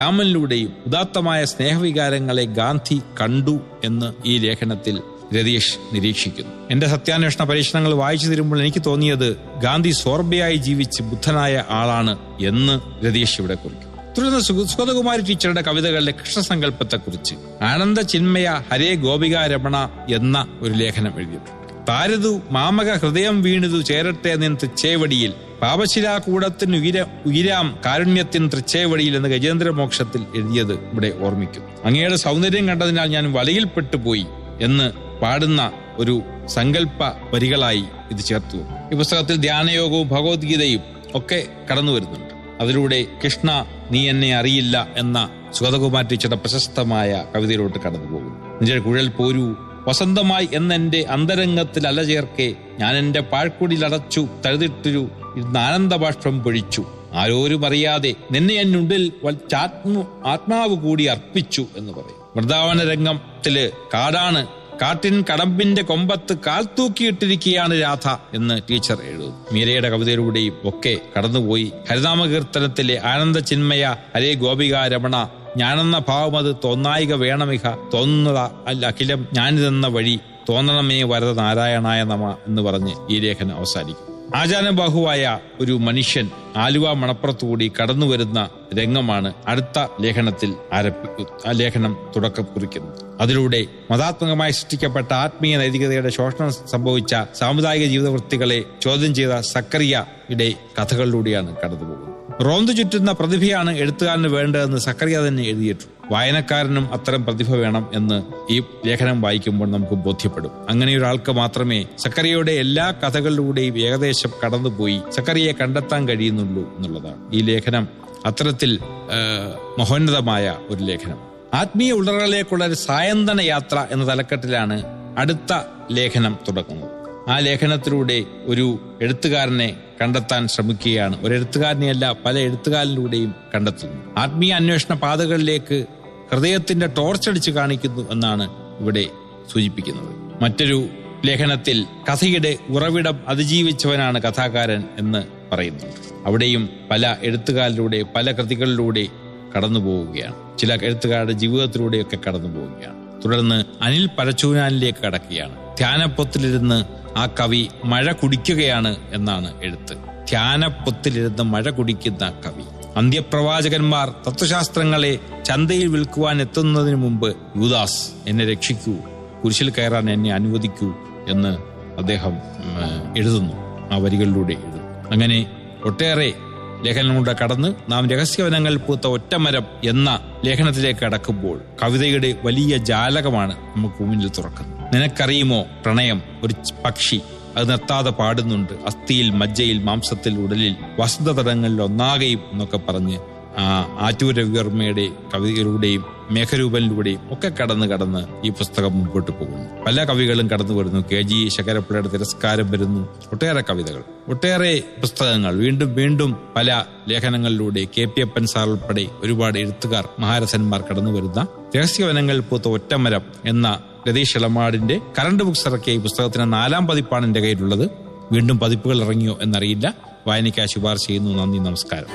രാമനിലൂടെയും ഉദാത്തമായ സ്നേഹവികാരങ്ങളെ ഗാന്ധി കണ്ടു എന്ന് ഈ ലേഖനത്തിൽ രതീഷ് നിരീക്ഷിക്കുന്നു എന്റെ സത്യാന്വേഷണ പരീക്ഷണങ്ങൾ വായിച്ചു തരുമ്പോൾ എനിക്ക് തോന്നിയത് ഗാന്ധി സോർബയായി ജീവിച്ച് ബുദ്ധനായ ആളാണ് എന്ന് രതീഷ് ഇവിടെ കുറിക്കും തുടർന്ന് സുഗ- സുഗതകുമാരി ടീച്ചറുടെ കവിതകളിലെ കൃഷ്ണസങ്കല്പത്തെക്കുറിച്ച് ആനന്ദ ചിന്മയ ഹരേ ഗോപിക രമണ എന്ന ഒരു ലേഖനം എഴുതിയിട്ടുണ്ട് താരതു മാമക ഹൃദയം വീണതു ചേരട്ടെ നിൻ തൃച്ചേവടിയിൽ പാപശിലാകൂടത്തിന് ഉയര ഉയരാം കാരുണ്യത്തിൻ തൃച്ചേവടിയിൽ എന്ന് ഗജേന്ദ്രമോക്ഷത്തിൽ എഴുതിയത് ഇവിടെ ഓർമ്മിക്കും അങ്ങയുടെ സൗന്ദര്യം കണ്ടതിനാൽ ഞാൻ വലയിൽപ്പെട്ടുപോയി എന്ന് പാടുന്ന ഒരു സങ്കല്പ വരികളായി ഇത് ചേർത്തു ഈ പുസ്തകത്തിൽ ധ്യാനയോഗവും ഭഗവത്ഗീതയും ഒക്കെ കടന്നു വരുന്നുണ്ട് അതിലൂടെ കൃഷ്ണ നീ എന്നെ അറിയില്ല എന്ന സുഗതകുമാർ ടീച്ചറുടെ പ്രശസ്തമായ കവിതയിലോട്ട് കടന്നു പോകുന്നു നിന്റെ കുഴൽ പോരൂ വസന്തമായി എന്നെന്റെ അന്തരംഗത്തിൽ അലചേർക്കെ ഞാൻ എന്റെ പാഴ്ക്കുടിൽ അടച്ചു തഴുതിട്ടൊരു ആനന്ദബാഷ്പം പൊഴിച്ചു ആരോരും അറിയാതെ നിന്നെ എന്നുള്ളിൽ വച്ചാത്മ ആത്മാവ് കൂടി അർപ്പിച്ചു എന്ന് പറയും വൃന്ദാവന രംഗത്തില് കാടാണ് കാട്ടിൻ കടമ്പിന്റെ കൊമ്പത്ത് കാൽ തൂക്കിയിട്ടിരിക്കുകയാണ് രാധ എന്ന് ടീച്ചർ എഴുതുന്നു മീരയുടെ കവിതയിലൂടെയും ഒക്കെ കടന്നുപോയി ഹരിനാമകീർത്തനത്തിലെ ആനന്ദ ചിന്മയ ഹരേ ഗോപിക രമണ ഞാനെന്ന ഭാവം അത് തോന്നായിക വേണമിക തോന്നുന്നത അല്ല അഖിലം ഞാനിതെന്ന വഴി തോന്നണമേ വരത നാരായണായ നമ എന്ന് പറഞ്ഞ് ഈ ലേഖനം അവസാനിക്കും ആചാരബാഹുവായ ഒരു മനുഷ്യൻ ആലുവ മണപ്പുറത്തുകൂടി കടന്നു വരുന്ന രംഗമാണ് അടുത്ത ലേഖനത്തിൽ ആരംഭി ആ ലേഖനം തുടക്കം കുറിക്കുന്നത് അതിലൂടെ മതാത്മകമായി സൃഷ്ടിക്കപ്പെട്ട ആത്മീയ നൈതികതയുടെ ശോഷണം സംഭവിച്ച സാമുദായിക ജീവിതവൃത്തികളെ ചോദ്യം ചെയ്ത സക്കറിയയുടെ കഥകളിലൂടെയാണ് കടന്നുപോകുന്നത് റോന്തു ചുറ്റുന്ന പ്രതിഭയാണ് എഴുത്തുകാരന് വേണ്ടതെന്ന് സക്കറിയ തന്നെ എഴുതിയിട്ടുണ്ട് വായനക്കാരനും അത്തരം പ്രതിഭ വേണം എന്ന് ഈ ലേഖനം വായിക്കുമ്പോൾ നമുക്ക് ബോധ്യപ്പെടും അങ്ങനെ ഒരാൾക്ക് മാത്രമേ സക്കറിയയുടെ എല്ലാ കഥകളിലൂടെയും ഏകദേശം കടന്നുപോയി സക്കറിയെ കണ്ടെത്താൻ കഴിയുന്നുള്ളൂ എന്നുള്ളതാണ് ഈ ലേഖനം അത്തരത്തിൽ ആ, മഹോന്നതമായ ഒരു ലേഖനം ആത്മീയ ഉള്ളറകളിലേക്കുള്ള ഒരു സായന്തന യാത്ര എന്ന തലക്കെട്ടിലാണ് അടുത്ത ലേഖനം തുടങ്ങുന്നത് ആ ലേഖനത്തിലൂടെ ഒരു എഴുത്തുകാരനെ കണ്ടെത്താൻ ശ്രമിക്കുകയാണ് ഒരു എഴുത്തുകാരനെയല്ല പല എഴുത്തുകാരിലൂടെയും കണ്ടെത്തുന്നു ആത്മീയ അന്വേഷണ പാതകളിലേക്ക് ഹൃദയത്തിന്റെ ടോർച്ചടിച്ച് കാണിക്കുന്നു എന്നാണ് ഇവിടെ സൂചിപ്പിക്കുന്നത് മറ്റൊരു ലേഖനത്തിൽ കഥയുടെ ഉറവിടം അതിജീവിച്ചവനാണ് കഥാകാരൻ എന്ന് പറയുന്നുണ്ട് അവിടെയും പല എഴുത്തുകാരിലൂടെ പല കൃതികളിലൂടെ കടന്നു പോവുകയാണ് ചില എഴുത്തുകാരുടെ ജീവിതത്തിലൂടെയൊക്കെ കടന്നു പോവുകയാണ് തുടർന്ന് അനിൽ പരച്ചൂനാനിലേക്ക് കടക്കുകയാണ് ധ്യാനപ്പൊത്തിലിരുന്ന് ആ കവി മഴ കുടിക്കുകയാണ് എന്നാണ് എഴുത്ത് ധ്യാനപ്പൊത്തിലിരുന്ന് മഴ കുടിക്കുന്ന കവി അന്ത്യപ്രവാചകന്മാർ തത്വശാസ്ത്രങ്ങളെ ചന്തയിൽ വിൽക്കുവാൻ എത്തുന്നതിന് മുമ്പ് യുദാസ് എന്നെ രക്ഷിക്കൂ കുരിശിൽ കയറാൻ എന്നെ അനുവദിക്കൂ എന്ന് അദ്ദേഹം ഉം, എഴുതുന്നു ആ വരികളിലൂടെ എഴുതും അങ്ങനെ ഒട്ടേറെ ലേഖനങ്ങളുടെ കടന്ന് നാം രഹസ്യവനങ്ങൾ പൂത്ത ഒറ്റമരം എന്ന ലേഖനത്തിലേക്ക് കടക്കുമ്പോൾ കവിതയുടെ വലിയ ജാലകമാണ് നമുക്ക് മുന്നിൽ തുറക്കുന്നത് നിനക്കറിയുമോ പ്രണയം ഒരു ച- പക്ഷി അത് നിർത്താതെ പാടുന്നുണ്ട് അസ്ഥിയിൽ മജ്ജയിൽ മാംസത്തിൽ ഉടലിൽ വസന്തതടങ്ങളിൽ ഒന്നാകെയും എന്നൊക്കെ പറഞ്ഞ് ആ ആറ്റൂർ രവിവർമ്മയുടെ കവിതയിലൂടെയും മേഘരൂപനിലൂടെയും ഒക്കെ കടന്ന് കടന്ന് ഈ പുസ്തകം മുമ്പോട്ട് പോകുന്നു പല കവികളും കടന്നു വരുന്നു കെ ജി ശങ്കരപ്പിള്ളയുടെ തിരസ്കാരം വരുന്നു ഒട്ടേറെ കവിതകൾ ഒട്ടേറെ പുസ്തകങ്ങൾ വീണ്ടും വീണ്ടും പല ലേഖനങ്ങളിലൂടെ കെ പി അപ്പൻ സാർ ഉൾപ്പെടെ ഒരുപാട് എഴുത്തുകാർ മഹാരഥന്മാർ കടന്നു വരുന്ന രഹസ്യവനങ്ങൾ പൂത്ത ഒറ്റമരം എന്ന രതീഷ് ഇളമാടിന്റെ കറണ്ട് ബുക്സ് ഇറക്കിയ ഈ പുസ്തകത്തിന് നാലാം പതിപ്പാണ് എന്റെ കയ്യിലുള്ളത് വീണ്ടും പതിപ്പുകൾ ഇറങ്ങിയോ എന്നറിയില്ല വായനയ്ക്കായി ശുപാർശ ചെയ്യുന്നു നന്ദി നമസ്കാരം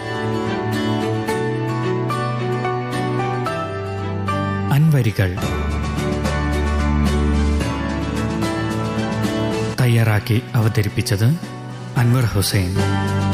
അൻവരികൾ തയ്യാറാക്കി അവതരിപ്പിച്ചത് അൻവർ ഹുസൈൻ